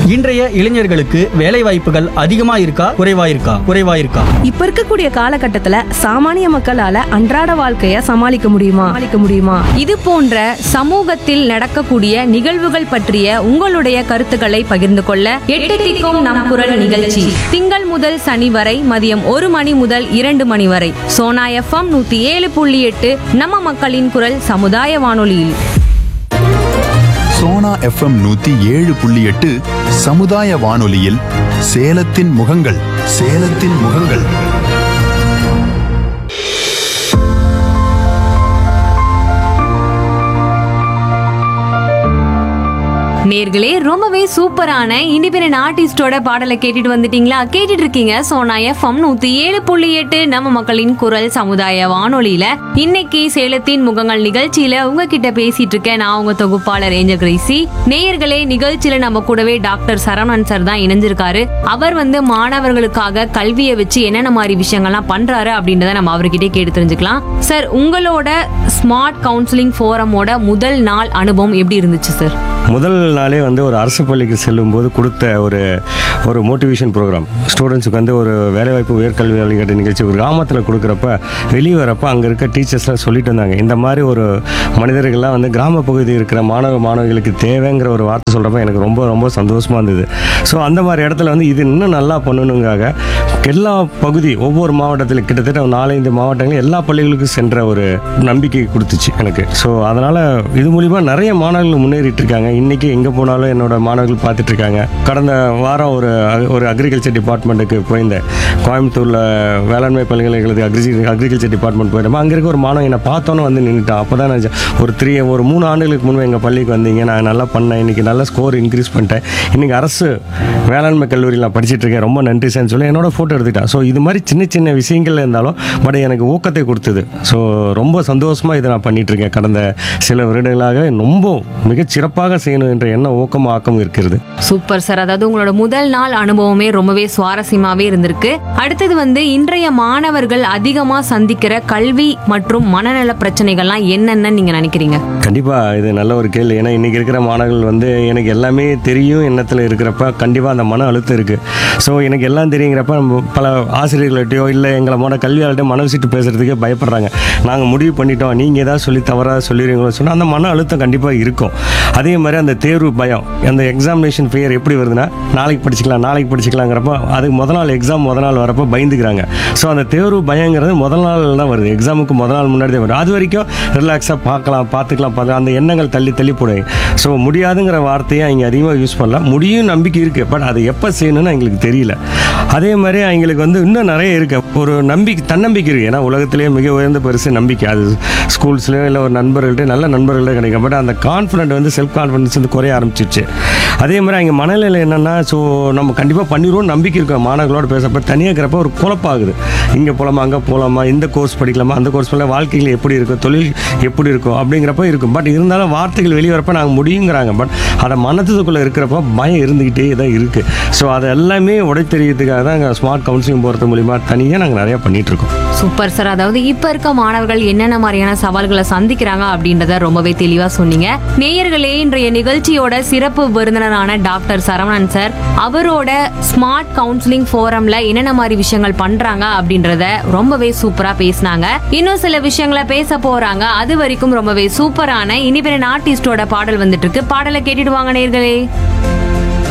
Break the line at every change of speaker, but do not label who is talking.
இன்றைய இளைஞர்களுக்கு வேலை வாய்ப்புகள் அதிகமா இருக்கா குறைவா இருக்கா குறைவா இருக்கா
இப்ப இருக்கக்கூடிய காலகட்டத்துல சாமானிய மக்களால அன்றாட வாழ்க்கைய சமாளிக்க முடியுமா சமாளிக்க முடியுமா
இது போன்ற சமூகத்தில் நடக்கக்கூடிய நிகழ்வுகள் பற்றிய உங்களுடைய கருத்துக்களை பகிர்ந்து கொள்ள எட்டு திக்கும் நம் குரல் நிகழ்ச்சி திங்கள் முதல் சனி வரை மதியம் ஒரு மணி முதல் இரண்டு மணி வரை சோனா எஃப்எம் நூத்தி ஏழு புள்ளி எட்டு நம்ம மக்களின் குரல் சமுதாய வானொலியில்
சோனா எஃப்எம் நூத்தி ஏழு புள்ளி எட்டு சமுதாய வானொலியில் சேலத்தின் முகங்கள் சேலத்தின் முகங்கள்
நேர்களே ரொம்பவே சூப்பரான இண்டிபெண்டன்ட் ஆர்டிஸ்டோட பாடலை கேட்டுட்டு வந்துட்டீங்களா கேட்டுட்டு இருக்கீங்க சோனா எஃப்எம் நூத்தி ஏழு புள்ளி எட்டு நம்ம மக்களின் குரல் சமுதாய வானொலியில இன்னைக்கு சேலத்தின் முகங்கள் நிகழ்ச்சியில உங்ககிட்ட பேசிட்டு இருக்கேன் நான் உங்க தொகுப்பாளர் ஏஞ்சல் கிரேசி நேயர்களே நிகழ்ச்சியில நம்ம கூடவே டாக்டர் சரவணன் சார் தான் இணைஞ்சிருக்காரு அவர் வந்து மாணவர்களுக்காக கல்வியை வச்சு என்னென்ன மாதிரி விஷயங்கள்லாம் பண்றாரு அப்படின்றத நம்ம அவர்கிட்ட கேட்டு தெரிஞ்சுக்கலாம் சார் உங்களோட ஸ்மார்ட் கவுன்சிலிங் ஃபோரமோட முதல் நாள் அனுபவம் எப்படி இருந்துச்சு சார்
முதல் நாளே வந்து ஒரு அரசு பள்ளிக்கு செல்லும்போது கொடுத்த ஒரு ஒரு மோட்டிவேஷன் ப்ரோக்ராம் ஸ்டூடெண்ட்ஸுக்கு வந்து ஒரு வேலைவாய்ப்பு உயர்கல்வி வழிகாட்டு நிகழ்ச்சி ஒரு கிராமத்தில் கொடுக்குறப்ப வெளியே வரப்ப அங்கே இருக்க டீச்சர்ஸ்லாம் சொல்லிட்டு இருந்தாங்க இந்த மாதிரி ஒரு மனிதர்கள்லாம் வந்து கிராம பகுதி இருக்கிற மாணவ மாணவிகளுக்கு தேவைங்கிற ஒரு வார்த்தை சொல்கிறப்ப எனக்கு ரொம்ப ரொம்ப சந்தோஷமாக இருந்தது ஸோ அந்த மாதிரி இடத்துல வந்து இது இன்னும் நல்லா பண்ணணுங்காக எல்லா பகுதி ஒவ்வொரு மாவட்டத்தில் கிட்டத்தட்ட ஒரு நாலஞ்சு மாவட்டங்கள் எல்லா பள்ளிகளுக்கும் சென்ற ஒரு நம்பிக்கை கொடுத்துச்சு எனக்கு ஸோ அதனால் இது மூலிமா நிறைய மாணவர்கள் முன்னேறிட்டு இருக்காங்க இன்றைக்கி எங்கே போனாலும் என்னோட மாணவர்கள் பார்த்துட்டு இருக்காங்க கடந்த வாரம் ஒரு ஒரு அக்ரிகல்ச்சர் டிபார்ட்மெண்ட்டுக்கு போயிருந்தேன் கோயம்புத்தூரில் வேளாண்மை பல்கலைக்கழகத்துக்கு அக்ரி அக்ரிகல்ச்சர் டிபார்ட்மெண்ட் போயிருந்தோம் அங்கே இருக்க ஒரு மாணவன் என்னை பார்த்தோன்னே வந்து நின்றுட்டான் அப்போ தான் நினச்சேன் ஒரு த்ரீ ஒரு மூணு ஆண்டுகளுக்கு முன்பு எங்கள் பள்ளிக்கு வந்தீங்க நான் நல்லா பண்ணேன் இன்றைக்கி நல்ல ஸ்கோர் இன்க்ரீஸ் பண்ணிட்டேன் இன்றைக்கி அரசு வேளாண்மை கல்லூரியில் நான் படிச்சிட்டு இருக்கேன் ரொம்ப நன்றி சார்னு சொல்லி என்னோட ஃபோட்டோ எடுத்துக்கிட்டான் ஸோ இது மாதிரி சின்ன சின்ன விஷயங்கள் இருந்தாலும் பட் எனக்கு ஊக்கத்தை கொடுத்தது ஸோ ரொம்ப சந்தோஷமாக இதை நான் பண்ணிட்டு இருக்கேன் கடந்த சில வருடங்களாக ரொம்ப மிகச் சிறப்பாக செய்யணும் என்ற எண்ண ஊக்கம் ஆக்கம் இருக்கிறது
சூப்பர் சார் அதாவது உங்களோட முதல் நாள் அனுபவமே ரொம்பவே சுவாரஸ்யமாவே இருந்திருக்கு அடுத்தது வந்து இன்றைய மாணவர்கள் அதிகமா சந்திக்கிற கல்வி மற்றும் மனநல பிரச்சனைகள்லாம் என்னென்னு நீங்க நினைக்கிறீங்க
கண்டிப்பாக இது நல்ல ஒரு கேள்வி ஏன்னா இன்றைக்கி இருக்கிற மாணவர்கள் வந்து எனக்கு எல்லாமே தெரியும் எண்ணத்தில் இருக்கிறப்ப கண்டிப்பாக அந்த மன அழுத்தம் இருக்குது ஸோ எனக்கு எல்லாம் தெரியுங்கிறப்ப நம்ம பல ஆசிரியர்கள்ட்டையோ இல்லை எங்களை மன கல்வியாளர்கிட்ட மன வச்சுட்டு பேசுகிறதுக்கே பயப்படுறாங்க நாங்கள் முடிவு பண்ணிட்டோம் நீங்கள் ஏதாவது சொல்லி தவறாக சொல்லிடுவீங்களோ சொன்னால் அந்த மன அழுத்தம் கண்டிப்பாக இருக்கும் அதே மாதிரி அந்த தேர்வு பயம் அந்த எக்ஸாமினேஷன் ஃபியர் எப்படி வருதுன்னா நாளைக்கு படிச்சுக்கலாம் நாளைக்கு படிச்சுக்கலாங்கிறப்ப அதுக்கு முதல் நாள் எக்ஸாம் முதல் நாள் வரப்போ பயந்துக்கிறாங்க ஸோ அந்த தேர்வு பயங்கிறது முதல் நாள் தான் வருது எக்ஸாமுக்கு முதல் நாள் முன்னாடி தான் வருது அது வரைக்கும் ரிலாக்ஸாக பார்க்கலாம் பார்த்துக்கலாம் பார்த்து அந்த எண்ணங்கள் தள்ளி தள்ளி போடுங்க ஸோ முடியாதுங்கிற வார்த்தையை அவங்க அதிகமாக யூஸ் பண்ணலாம் முடியும் நம்பிக்கை இருக்குது பட் அதை எப்போ செய்யணும்னு எங்களுக்கு தெரியல அதே மாதிரி அவங்களுக்கு வந்து இன்னும் நிறைய இருக்கு ஒரு நம்பிக்கை தன்னம்பிக்கை இருக்குது ஏன்னா உலகத்திலேயே மிக உயர்ந்த பரிசு நம்பிக்கை அது ஸ்கூல்ஸ்லேயோ இல்லை ஒரு நண்பர்கள்ட்ட நல்ல நண்பர்கள்ட்ட கிடைக்கும் பட் அந்த கான்ஃபிடென்ட் வந்து செல்ஃப் கான்ஃபிடன்ஸ் வந்து குறைய ஆரம்பிச்சிருச்சு அதே மாதிரி அவங்க மனநிலை என்னென்னா ஸோ நம்ம கண்டிப்பாக பண்ணிடுவோம் நம்பிக்கை இருக்கும் மாணவர்களோட பேசப்ப தனியாக இருக்கிறப்ப ஒரு குழப்பாகுது இங்கே போகலாமா அங்கே போகலாமா இந்த கோர்ஸ் படிக்கலாமா அந்த கோர்ஸ் பண்ணல வாழ்க்கையில் எப்படி இருக்கும் தொழில் எப்படி இருக்கும் அப்படிங்கிறப்ப இருக்கும் பட் இருந்தாலும் வார்த்தைகள் வெளியே வரப்ப நாங்கள் முடியுங்கிறாங்க பட் அதை மனத்துக்குள்ளே இருக்கிறப்ப பயம் இருந்துக்கிட்டே தான் இருக்குது ஸோ அதை எல்லாமே உடைத்தெறியதுக்காக தான் நாங்கள் ஸ்மார்ட் கவுன்சிலிங் போகிறது மூலிமா தனியாக நாங்கள் நிறையா பண்ணிகிட்ருக்கோம்
சூப்பர் சார் அதாவது இப்ப இருக்க மாணவர்கள் என்னென்ன மாதிரியான சவால்களை சந்திக்கிறாங்க அப்படின்றத ரொம்பவே தெளிவா சொன்னீங்க நேயர்களே இன்றைய நிகழ்ச்சியோட சிறப்பு விருந்தினரான டாக்டர் சரவணன் சார் அவரோட ஸ்மார்ட் கவுன்சிலிங் ஃபோரம்ல என்னென்ன மாதிரி விஷயங்கள் பண்றாங்க அப்படின்றத ரொம்பவே சூப்பரா பேசினாங்க இன்னும் சில விஷயங்களை பேச போறாங்க அது வரைக்கும் ரொம்பவே சூப்பரான இனிபெரன் ஆர்டிஸ்டோட பாடல் வந்துட்டு இருக்கு பாடலை கேட்டுடுவாங்க நேயர்களே